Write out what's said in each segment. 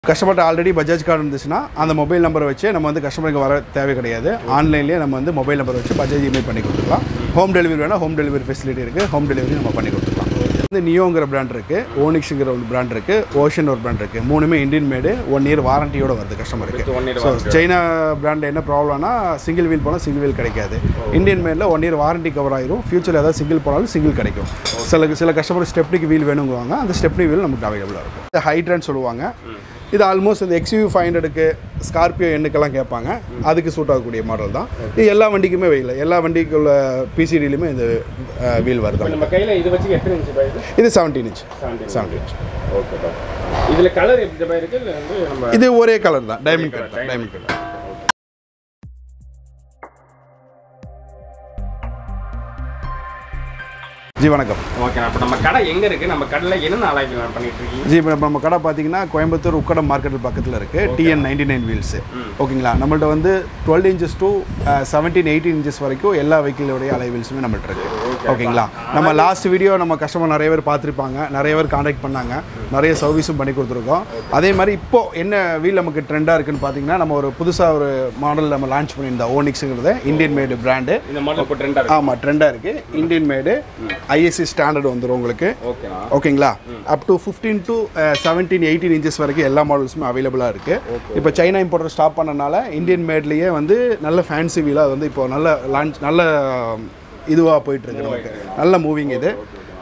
கஸ்டமர்கிட்ட already Bajaj card இருந்துச்சுன்னா அந்த மொபைல் நம்பரை வச்சு நம்ம வந்து கஸ்டமருக்கு வர தேவை கிடையாது ஆன்லைன்லேயே நம்ம வந்து மொபைல் நம்பர் வச்சு பஜாஜ் இமெயில் பண்ணி கொடுத்துக்கலாம் ஹோம் டெலிவரி வேணால் ஹோம் டெலிவரி ஃபெசிலிட்டி இருக்குது ஹோம் டெலிவரி நம்ம பண்ணி கொடுத்துக்கலாம் வந்து நியோங்கிற பிராண்ட் இருக்குது ஓனிக்ஸுங்கிற ஒரு பிராண்ட் இருக்குது ஓஷன் ஒரு பிராண்ட் இருக்குது மூணுமே இந்தியன் மேடு ஒன் இயர் வாரண்டியோட வருது கஸ்டமருக்கு ஒன் இயர் ஸோ சைனா பிராண்டில் என்ன ப்ராப்ளம்னா சிங்கிள் வீல் போனால் சிங்கிள் வீல் கிடைக்காது இந்தியன் மேடில் ஒன் இயர் வாரண்டி கவர் ஆயிரும் ஃபியூச்சரில் ஏதாவது சிங்கிள் போனாலும் சிங்கிள் கிடைக்கும் சில சில கஸ்டமர் ஸ்டெப்னிக்கு வீல் வேணுங்குவாங்க அந்த ஸ்டெப்னி வீல் நமக்கு அவைலபிளாக இருக்கும் இது ஹைட்ரான்னு சொல்லுவாங்க இது ஆல்மோஸ்ட் இந்த எக்ஸ்யூ ஃபைவ் ஹண்ட்ரடுக்கு ஸ்கார்பியோ எண்ணுக்கெல்லாம் கேட்பாங்க அதுக்கு சூட் ஆகக்கூடிய மாடல் தான் இது எல்லா வண்டிக்குமே வெயில் எல்லா வண்டிக்குள்ள பிசிடிலையுமே இந்த வீல் வருது நம்ம கையில் இது வச்சு எத்தனை இன்ச்சு பை இது இது seventeen inch seventeen seventeen inch okay பா இதில் கலர் எப்படி பை இருக்குது இல்லை வந்து நம்ம இது ஒரே கலர் தான் டைமண்ட் கலர் தான் டைமண்ட் கலர் ஜி வணக்கம் ஓகே அப்போ நம்ம கடை எங்கே இருக்குது நம்ம கடையில் என்னென்ன அலைகள் பண்ணிட்டு இருக்கீங்க ஜி இப்போ நம்ம கடை பார்த்தீங்கன்னா கோயம்புத்தூர் உக்கடம் மார்க்கெட் பக்கத்தில் இருக்குது டிஎன் நைன்டி நைன் வீல்ஸு ஓகேங்களா நம்மள்ட்ட வந்து twelve inches to seventeen eighteen inches வரைக்கும் எல்லா வெஹிக்கிளோடைய அலை வீல்ஸுமே நம்மள்ட்ட இருக்குது ஓகேங்களா நம்ம லாஸ்ட் வீடியோ நம்ம கஸ்டமர் நிறைய பேர் பார்த்துருப்பாங்க நிறைய பேர் காண்டாக்ட் பண்ணாங்க நிறைய சர்வீஸும் பண்ணி கொடுத்துருக்கோம் அதே மாதிரி இப்போ என்ன வீல் நமக்கு ட்ரெண்டாக இருக்குன்னு பார்த்தீங்கன்னா நம்ம ஒரு புதுசாக ஒரு மாடல் நம்ம லான்ச் பண்ணியிருந்தோம் ஓனிக்ஸுங்கிறது இந்தியன் மேடு பிராண்டு இந்த மாடல் இப்போ ட்ரெண்டாக இருக்கு ஆமாம் ட்ரெண்டாக இருக்குது இந்தியன் மேடு ஐஎஸ்சி ஸ்டாண்டர்ட் வந்துடும் உங்களுக்கு ஓகேண்ணா ஓகேங்களா up to fifteen to seventeen eighteen inches வரைக்கும் எல்லா மாடல்ஸுமே அவைலபிளாக இருக்குது இப்போ சைனா இம்போர்ட்டர் ஸ்டாப் பண்ணனால இந்தியன் மேட்லேயே வந்து நல்ல ஃபேன்சி வீலாக வந்து இப்போ நல்ல லான்ச் நல்ல இதுவாக போயிட்டுருக்கு நமக்கு நல்ல மூவிங் இது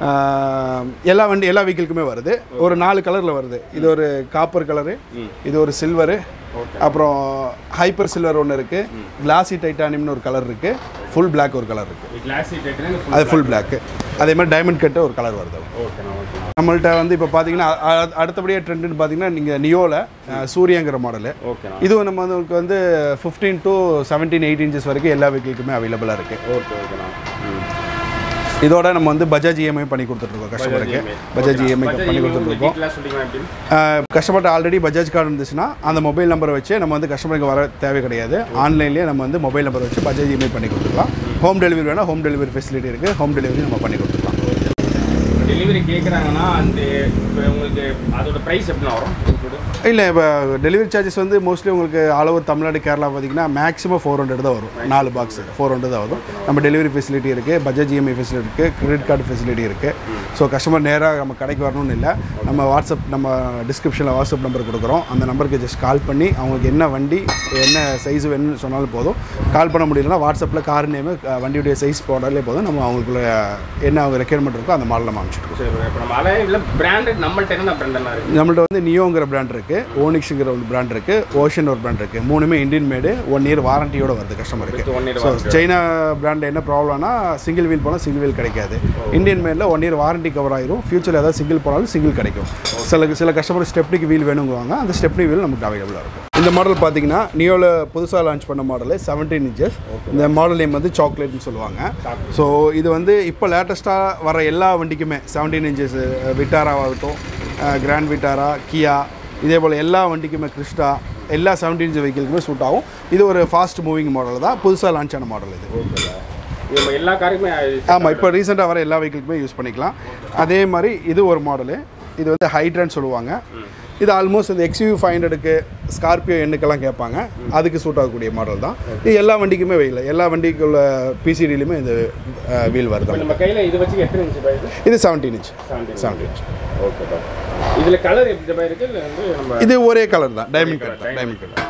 ஆஹ், எல்லா வண்டி எல்லா வெஹிக்கிளுக்குமே வருது ஒரு நாலு கலரில் வருது இது ஒரு காப்பர் கலரு இது ஒரு சில்வரு அப்புறம் ஹைப்பர் சில்வர் ஒன்று இருக்குது கிளாசி டைட்டானியம்னு ஒரு கலர் இருக்குது ஃபுல் Black ஒரு கலர் இருக்குது கிளாஸ் சீட் அது ஃபுல் Black அதே மாதிரி டைமண்ட் கட்டு ஒரு கலர் வருது ஓகேண்ணா ஓகேண்ணா நம்மள்ட்ட வந்து இப்போ பார்த்தீங்கன்னா அ- அ- அடுத்தபடியாக ட்ரெண்டுன்னு பார்த்தீங்கன்னா நீங்கள் நியோவில் சூரியங்கிற மாடலு ஓகேண்ணா இதுவும் நம்ம வந்து உங்களுக்கு வந்து fifteen to seventeen eight inches வரைக்கும் எல்லா வெஹிக்கிளுக்குமே அவைலபிளாக இருக்குது ஓகே ஓகேண்ணா ம் இதோட நம்ம வந்து பஜாஜ் இஎம்ஐ பண்ணி கொடுத்துட்ருக்கோம் கஸ்டமருக்கு பஜாஜ் இஎம்ஐ பண்ணி கொடுத்துட்ருக்கோம் டீட்டெயிலாக சொல்லிக்கலாம் எப்படி கஸ்டமர்கிட்ட ஆல்ரெடி பஜாஜ் கார்டு இருந்துச்சுன்னா அந்த மொபைல் நம்பரை வச்சு நம்ம வந்து கஸ்டமருக்கு வர தேவை கிடையாது ஆன்லைன்லேயே நம்ம வந்து மொபைல் நம்பர் வச்சு பஜாஜ் இமெயில் பண்ணி கொடுத்துக்கலாம் ஹோம் டெலிவரி வேணால் ஹோம் டெலிவரி ஃபெசிலிட்டி இருக்குது ஹோம் டெலிவரி நம்ம பண்ணி கொடுத்துக்கலாம் டெலிவரி கேட்குறாங்கன்னா அந்த இப்போ உங்களுக்கு அதோட ப்ரைஸ் எப்படிண்ணா வரும் include? இல்லை இப்போ டெலிவரி சார்ஜஸ் வந்து மோஸ்ட்லி உங்களுக்கு ஆல் ஓவர் தமிழ்நாடு கேரளா பார்த்தீங்கன்னா மேக்ஸிமம் ஃபோர் ஹண்ட்ரட் தான் வரும் நாலு பாக்ஸ் ஃபோர் ஹண்ட்ரட் தான் வரும் நம்ம டெலிவரி ஃபெசிலிட்டி இருக்குது பஜாஜ் இஎம்ஐ ஃபெசிலிட்டி இருக்குது கிரெடிட் கார்டு ஃபெசிலிட்டி இருக்குது ஸோ கஸ்டமர் நேராக நம்ம கடைக்கு வரணும்னு இல்லை நம்ம வாட்ஸ்அப் நம்ம டிஸ்கிரிப்ஷனில் வாட்ஸ்அப் நம்பர் கொடுக்குறோம் அந்த நம்பருக்கு ஜஸ்ட் கால் பண்ணி அவங்களுக்கு என்ன வண்டி என்ன சைஸ் வேணும்னு சொன்னாலும் போதும் கால் பண்ண முடியலன்னா வாட்ஸ்அப்பில் கார் நேமு வண்டியுடைய சைஸ் போடாலே போதும் நம்ம அவங்களுக்குள்ள என்ன அவங்க ரெக்யர்மெண்ட் இருக்கோ அந்த மாடல் நம்ம அனுப்பிச்சிட்டு சரி இப்போ நம்ம அலைய இல்லை பிராண்டட் நம்மள்ட்ட என்ன பிராண்டட்னா இருக்கு நம்மள்ட்ட வந்து நியோங்கிற பிராண்ட் இருக்குது ஓனிக்ஸுங்கிற ஒரு பிராண்ட் இருக்குது ஓஷன் ஒரு பிராண்ட் இருக்குது மூணுமே இந்தியன் மேடு ஒன் இயர் வாரண்டியோட வருது கஸ்டமருக்கு ஒன் இயர் ஸோ சைனா பிராண்டில் என்ன ப்ராப்ளம்னா சிங்கிள் வீல் போனால் சிங்கிள் வீல் கிடைக்காது இந்தியன் மேடில் ஒன் இயர் வாரண்டி கவர் ஆயிரும் ஃபியூச்சரில் ஏதாவது சிங்கிள் போனாலும் சிங்கிள் கிடைக்கும் சில சில கஸ்டமர் ஸ்டெப்னிக்கு வீல் வேணுங்குவாங்க அந்த ஸ்டெப்னி வீல் நமக்கு அவைலபிளாக இருக்கும் இந்த மாடல் பார்த்தீங்கன்னா நியோவில் புதுசாக லான்ச் பண்ண மாடல் செவன்டீன் இன்ச்சஸ் இந்த மாடல் நேம் வந்து சாக்லேட்னு சொல்லுவாங்க ஸோ இது வந்து இப்போ லேட்டஸ்ட்டாக வர எல்லா வண்டிக்குமே செவன்டீன் இன்ச்சஸ் விட்டாராவாகட்டும் கிராண்ட் விட்டாரா கியா இதே போல் எல்லா வண்டிக்குமே கிறிஸ்டா எல்லா செவன்டீன் இன்ச் வெஹிக்கிளுக்குமே சூட் ஆகும் இது ஒரு ஃபாஸ்ட் மூவிங் மாடல் தான் புதுசாக லான்ச் ஆன மாடல் இது இது நம்ம எல்லா காருக்குமே ஆமாம் இப்போ ரீசெண்டாக வர எல்லா வெஹிக்கிளுக்குமே யூஸ் பண்ணிக்கலாம் அதே மாதிரி இது ஒரு மாடலு இது வந்து ஹைட்ரான்னு சொல்லுவாங்க இது ஆல்மோஸ்ட் இந்த எக்ஸ்யூ ஃபைவ் ஹண்ட்ரடுக்கு ஸ்கார்பியோ எண்ணுக்கெல்லாம் கேட்பாங்க அதுக்கு சூட் ஆகக்கூடிய மாடல் தான் இது எல்லா வண்டிக்குமே வெயில் எல்லா வண்டிக்குள்ள பிசிடிலையுமே இந்த வீல் வருது நம்ம கையில் இது வச்சு எத்தனை இன்ச்சு பை இது இது seventeen inch seventeen seventeen inch okay பா இதில் கலர் எப்படி பை இருக்குது இல்லை வந்து நம்ம இது ஒரே கலர் தான் டைமண்ட் கலர் டைமண்ட் கலர்